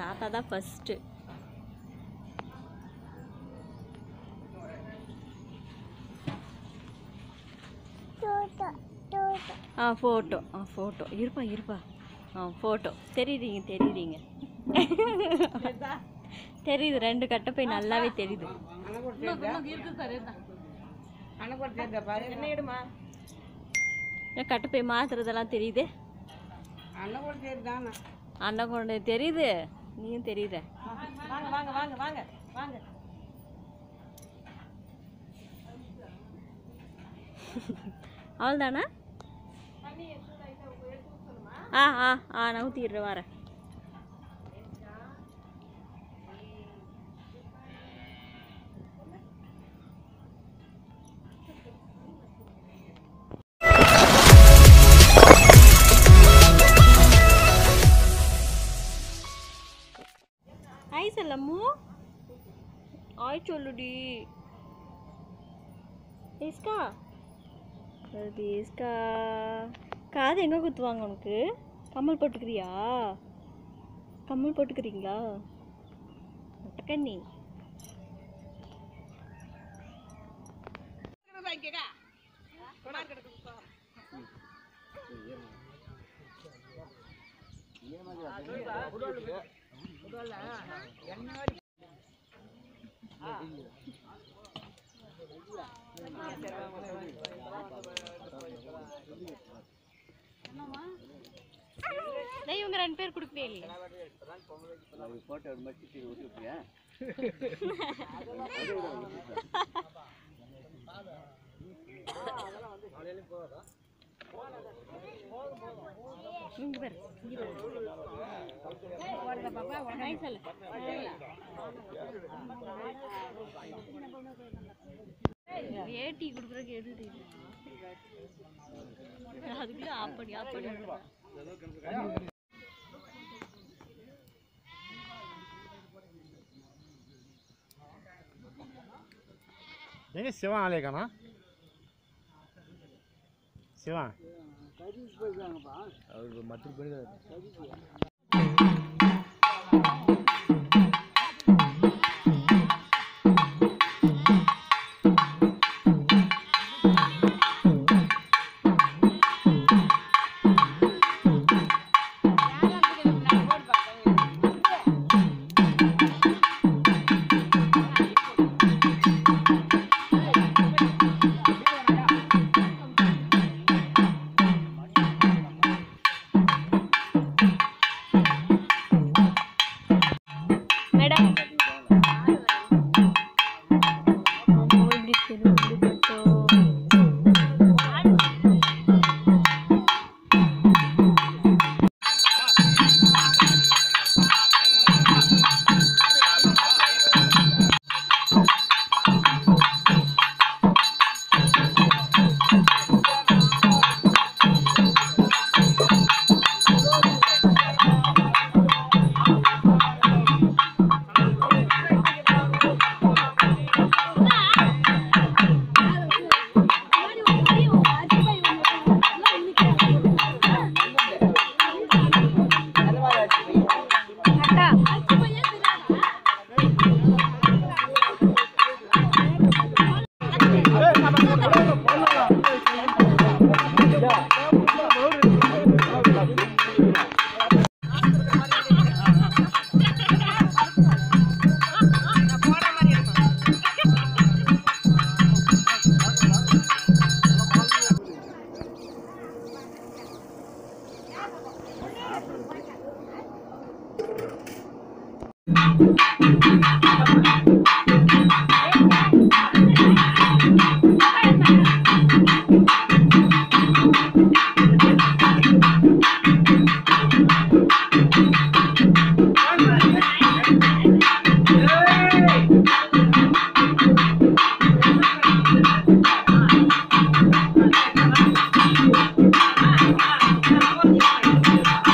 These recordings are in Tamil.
தாத்தா தான் ஃபஸ்ட்டு ஆ ஃபோட்டோ ஆ ஃபோட்டோ இருப்பா இருப்பா ஆ ஃபோட்டோ தெரியுறீங்க தெரியுறீங்க தெரியுது ரெண்டு கட்டப்பை நல்லாவே தெரியுது ஏன் கட்டப்பை மாத்துறதெல்லாம் தெரியுது அண்ணன் கொண்டு தெரியுது நீயும் தெரியுத வாங்க வாங்க வாங்க வாங்க வாங்க அவ்வளோதானா ஆ ஆ ஆ நான் ஊற்றிடுறேன் வரேன் ஹாய் செல்லம்மு ஆய் சொல்லுடி ஏஸ்கா அது ஏஸ்கா காது எங்கே குத்துவாங்க உனக்கு கம்மல் போட்டுக்கிறியா கம்மல் போட்டுக்கிறீங்களா முட்டக்கண்ணி டேய் இவங்க ரெண்டு பேர் கொடுக்கவே இல்லையா இங்க பாரு இங்க பாரு ஹாய் சொல்லு வேட்டி கொடுக்குறக்கு எடுத்து அதுக்குள்ள ஆஃப் பண்ணி ஆஃப் பண்ணி விடுறேன் எங்க சிவன் ஆலய காணா சிவன் அவர் மற்ற பேர் மேடம் இப்படி திரும்பிட்டோம்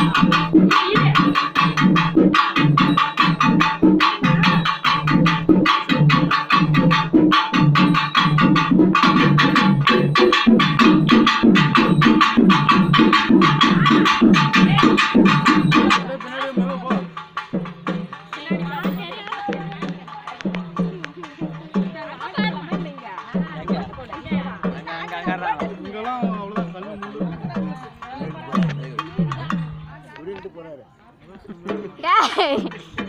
ஆ டேய்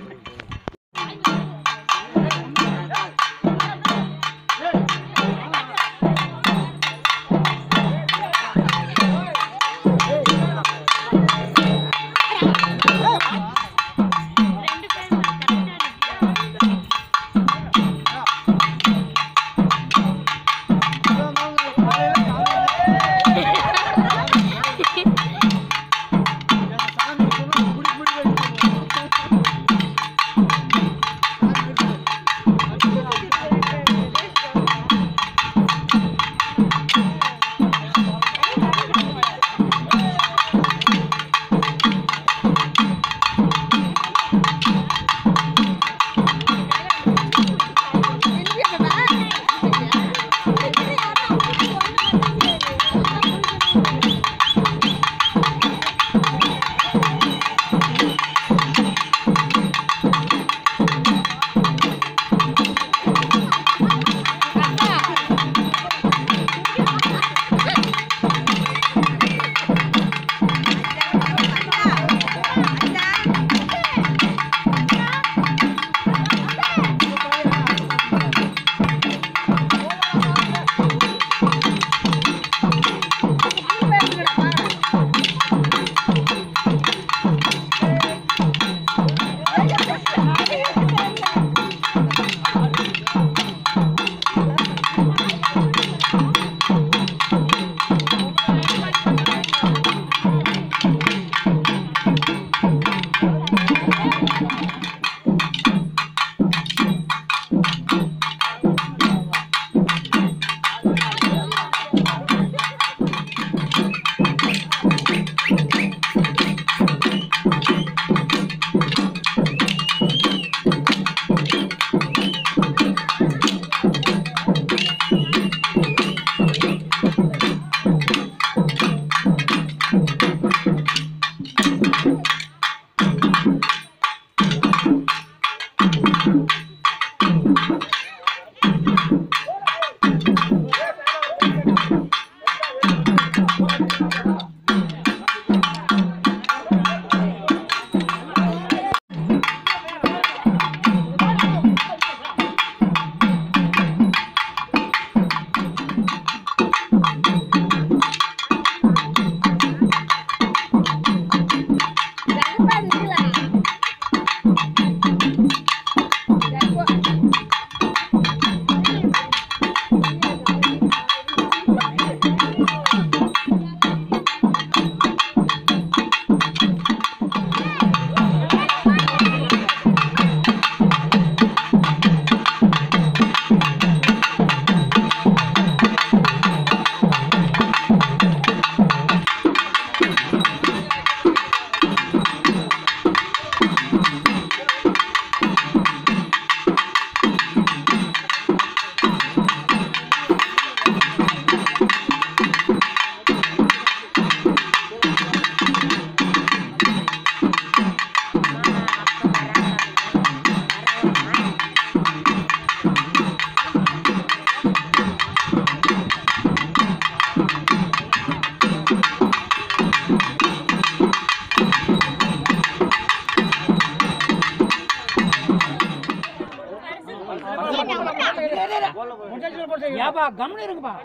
ஏப்பா கம்முன்னு இருங்கப்பா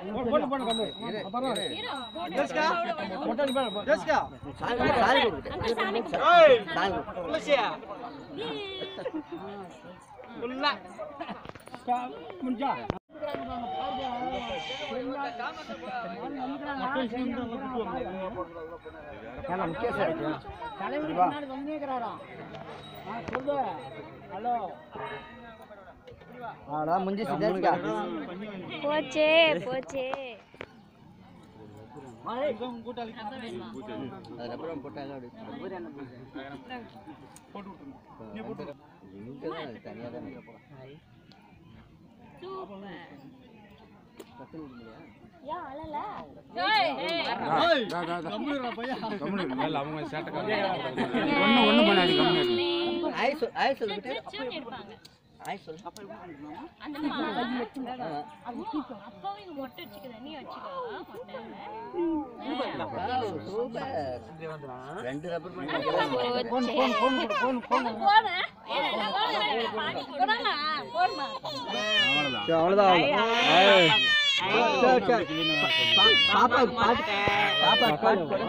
அவ்வளோதான் முடிஞ்சிச்சு தேஸ்கா போச்சே போச்சே அதுக்கப்புறம் போட்டாங்க அப்படி தனியாக தான் நிற்க போகிறோம் அவங்க சேட்டை ஆய் சொல் ஆய் சொல்லிட்டு ஆய் சொல்லு சூப்பர் ரெண்டு ரப்பர் பண்ணி அவ்வளோதான் பாப்பா பாட்டு பாப்பா பாட்டு போடு.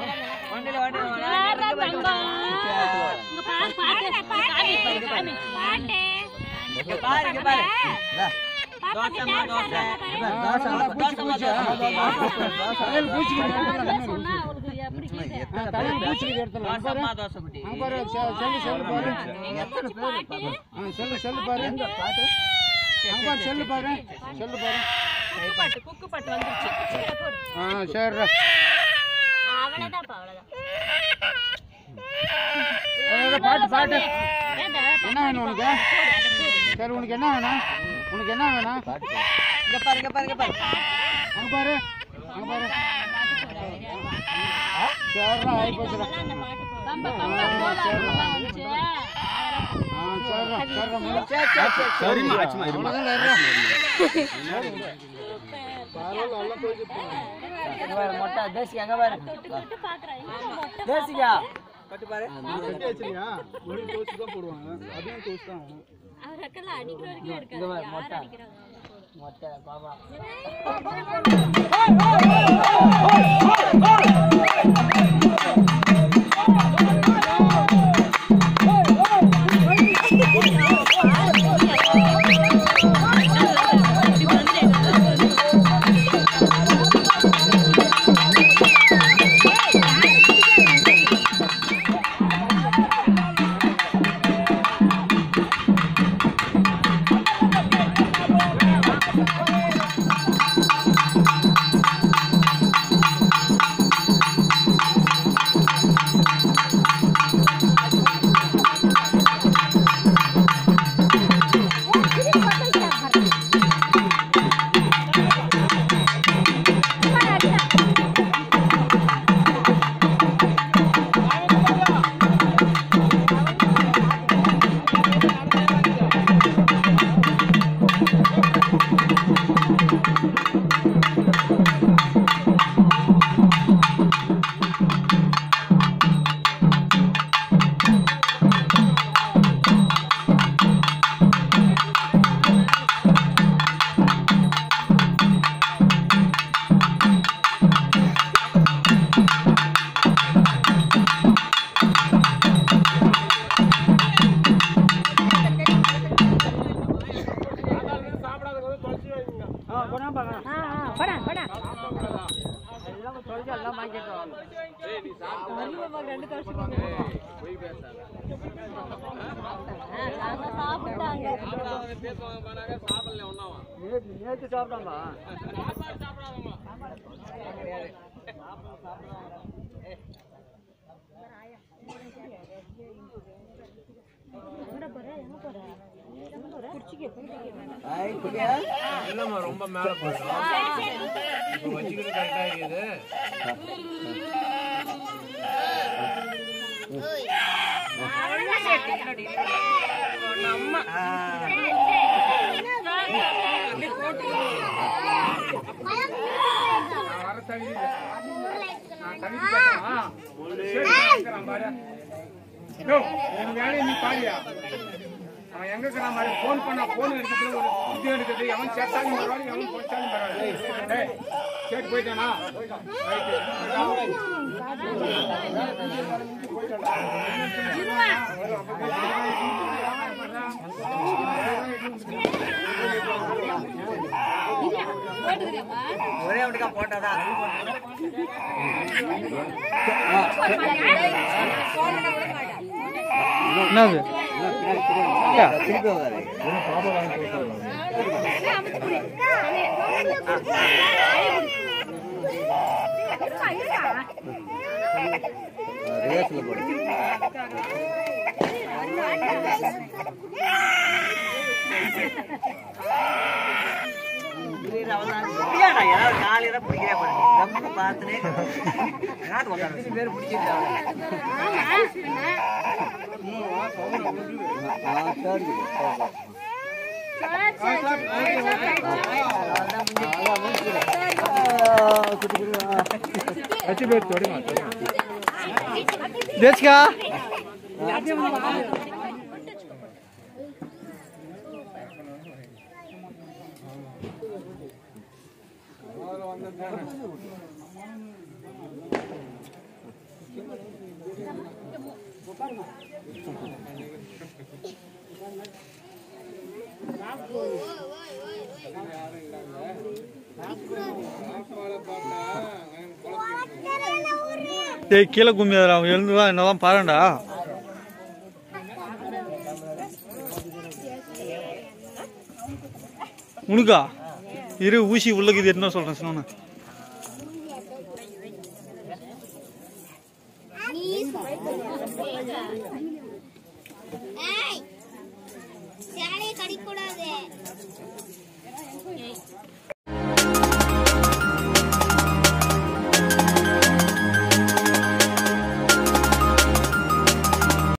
இந்தா. தோசை, தோசை. தோசை, பூச்சி, பூச்சி. தோசை, எத்தனை பேர்? தோசைம்மா, தோசை குட்டி. எத்தனை பேர்? செல்லு செல்லு பாரு எங்க பாட்டு? செல்லு பாரு செல்லு பாரு பாட்டு குக்கு பாட்டு வந்துருச்சு ஆ சரிடா பாட்டு பாட்டு என்ன வேணும் உனக்கு சரி உனக்கு என்ன வேணும் உனக்கு என்ன வேணும் பாட்டு போடு. இங்க பாரு இங்க பாரு இங்க பாரு அங்க பாரு அங்க பாரு சரிடா ஆகி போச்சுடா ஆ சரிடா சரிடா முடி. சரி சரி சரி சரிம்மா அவ்வளோதான் பரவாயில்ல எல்லாம் போயிட்டு இங்க பாரு மொட்டை தேசிகா அங்க பாரு தேசிகா கட்டு பாரு வச்சிருக்கியா ஒரு தோசை தான் போடுவாங்க அதையும் தோசை தான் ஆகணும் இங்க பாரு மொட்டை மொட்டை பாபா நேற்று சாப்பிடாமா ஆய் குட்டியா இல்லம்மா ரொம்ப மேல போயிடும் இப்போ வச்சுக்கிட்டு கரெக்டா இருக்குது நான் வர தகுதி இல்லை. நான் தகுதி கேட்டேனா? சரி, கேட்கறான் பாரு. யோ, உன் வேலையை நீ பாரியா அவன் எங்க இருக்கிறான் பாரு போன் பண்ணா போன் எடுக்கிறது ஒரு இது எடுக்கிறது எவன் சேர்த்தாலும் பரவாயில்ல எவன் போச்சாலும் பரவாயில்ல டேய், கேட்டு போயிட்டானா ரைட்டு ஒரே ஒட்டுக்கா போட்டாதான் என்னது திருப்பி வராது ரிவர்ஸ்ல போடு பிடிக்காடா யாராவது நாலு இடம் பிடிக்கிறே பாருங்க கம்மு பார்த்துனே யாராவது ஒரு அஞ்சு பேர் பிடிச்சிருக்காங்க ஆ தேர்ட் கட்சி பேர் தொடுமா தொடுமா தேச்சிக்கா டேய் கீழே கும்பியாதடா அவன் எழுந்து வா என்னதான் பாருடா உனக்கா இரு ஊசி உள்ளக்குது என்ன சொல்றேன் சொன்ன